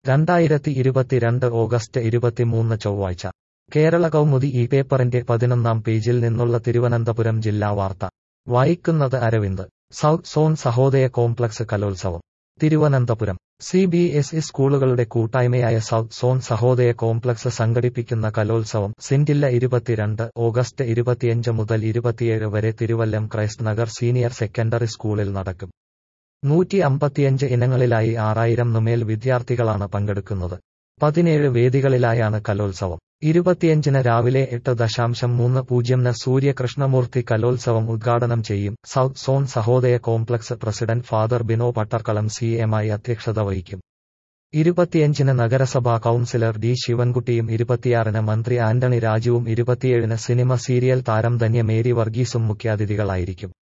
രണ്ടായിരത്തി ഇരുപത്തിരണ്ട് ഓഗസ്റ്റ് ഇരുപത്തിമൂന്ന് ചൊവ്വാഴ്ച കേരള കൗമുദി ഈ പേപ്പറിന്റെ പതിനൊന്നാം പേജിൽ നിന്നുള്ള തിരുവനന്തപുരം ജില്ലാ വാർത്ത വായിക്കുന്നത് Aravind south zone Sahodaya complex കലോത്സവം Thiruvananthapuram C B S E സ്കൂളുകളുടെ കൂട്ടായ്മയായ സൗത്ത് സോൺ സഹോദയ കോംപ്ലക്സ് സംഘടിപ്പിക്കുന്ന കലോത്സവം സിൻഡില്ല ഇരുപത്തിരണ്ട് ഓഗസ്റ്റ് ഇരുപത്തിയഞ്ച് മുതൽ ഇരുപത്തിയേഴ് വരെ Thiruvallam Christ Nagar senior secondary സ്കൂളിൽ നടക്കും നൂറ്റി അമ്പത്തിയഞ്ച് ഇനങ്ങളിലായി ആറായിരം നുമേൽ വിദ്യാർത്ഥികളാണ് പങ്കെടുക്കുന്നത് പതിനേഴ് വേദികളിലായാണ് കലോത്സവം ഇരുപത്തിയഞ്ചിന് രാവിലെ എട്ട് ദശാംശം മൂന്ന് പൂജ്യംന് സൂര്യ കൃഷ്ണമൂർത്തി കലോത്സവം ഉദ്ഘാടനം ചെയ്യും south zone Sahodaya complex president father Bino Pattarkkalam C എമായി അധ്യക്ഷത വഹിക്കും ഇരുപത്തിയഞ്ചിന് നഗരസഭാ കൌൺസിലർ ഡി ശിവൻകുട്ടിയും ഇരുപത്തിയാറിന് മന്ത്രി ആന്റണി രാജുവും ഇരുപത്തിയേഴിന് സിനിമ സീരിയൽ താരം ധന്യ മേരി വർഗീസും മുഖ്യാതിഥികളായിരിക്കും